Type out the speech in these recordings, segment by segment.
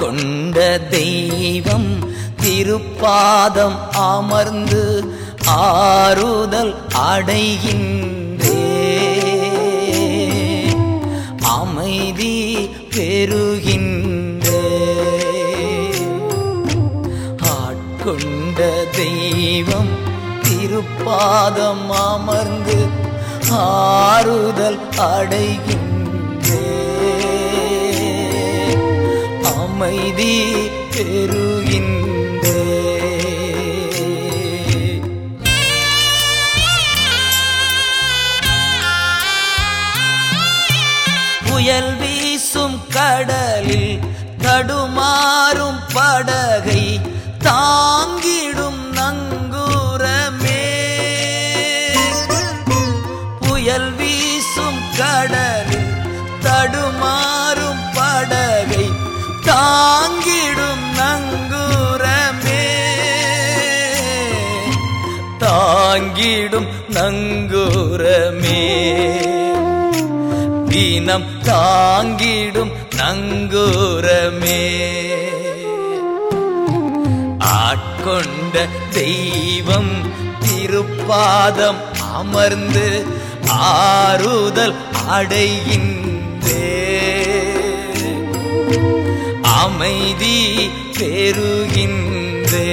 ஆட்கொண்ட தெய்வம் திருப்பாதம் அமர்ந்து ஆறுதல் அடைகின்றே அமைதி பெறுகின்றே ஆட்கொண்ட தெய்வம் திருப்பாதம் அமர்ந்து ஆறுதல் அடைகின்றே அமைதி பெறுகின்றே புயல் வீசும் கடலில் தடுமாறும் படகை தாங்கிடும் நங்கூரமே புயல் வீசும் கடலில் தடுமாறும் படகை தாங்கிடும் நங்கூரமே தாங்கிடும் நங்கூரமே தீனம் தாங்கிடும் நங்கூரமே ஆட்கொண்ட தெய்வம் திருப்பாதம் அமர்ந்து ஆறுதல் அடைகின்றே அமைதி பெறுகின்றே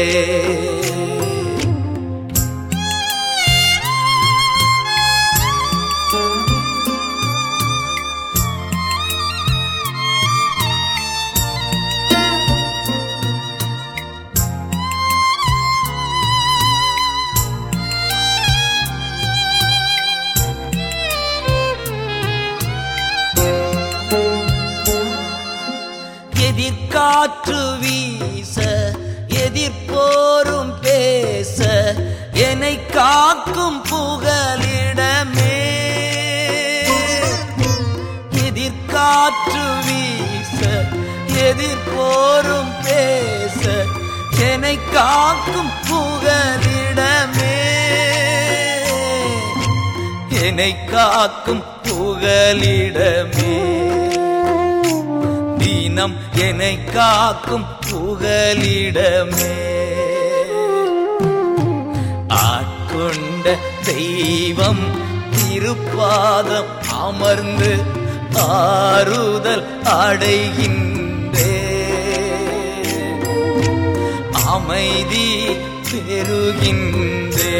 எதிர்காற்று வீச எதிர்போரும் பேச என்னை காக்கும் புகலிடமே எதிர்காற்று வீச எதிர்போரும் பேச என்னை காக்கும் புகலிடமே என்னை காக்கும் புகலிடமே தீனம் என்னை காக்கும் புகலிடமே ஆட்கொண்ட தெய்வம் திருப்பாதம் அமர்ந்து ஆறுதல் அடைகின்றே அமைதி பெறுகின்றே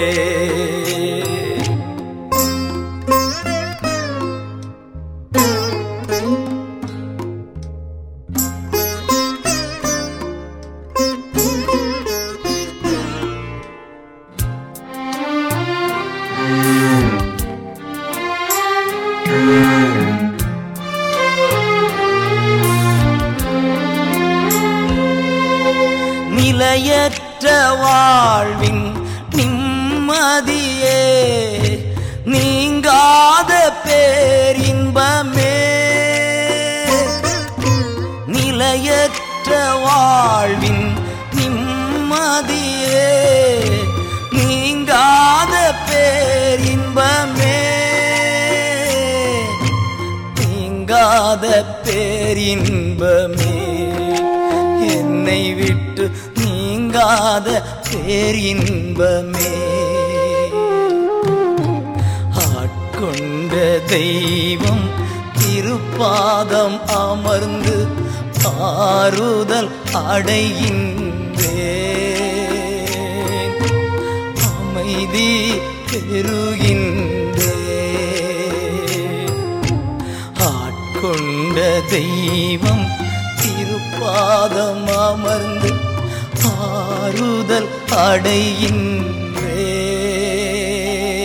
நிலையற்ற வாழ்வின் நிம்மதியே நீங்காத பேரின்பமே நிலையற்ற வாழ்வின் நிம்மதியே நீங்காத பேரின்பமே நீங்காத பேரின்பமே என்னை விட்டு நீங்காத பேரின்பமே ஆட்கொண்ட தெய்வம் திருப்பாதம் அமர்ந்து ஆறுதல் அடைகின்றேன் அமைதி பெறுகின்றேன் ஆட்கொண்ட தெய்வம் திருப்பாதம் அமர்ந்து ஆறுதல்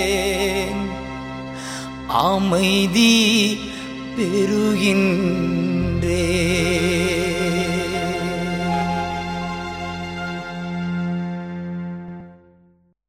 அடைகின்றேன் அமைதி பெறுகின்றேன்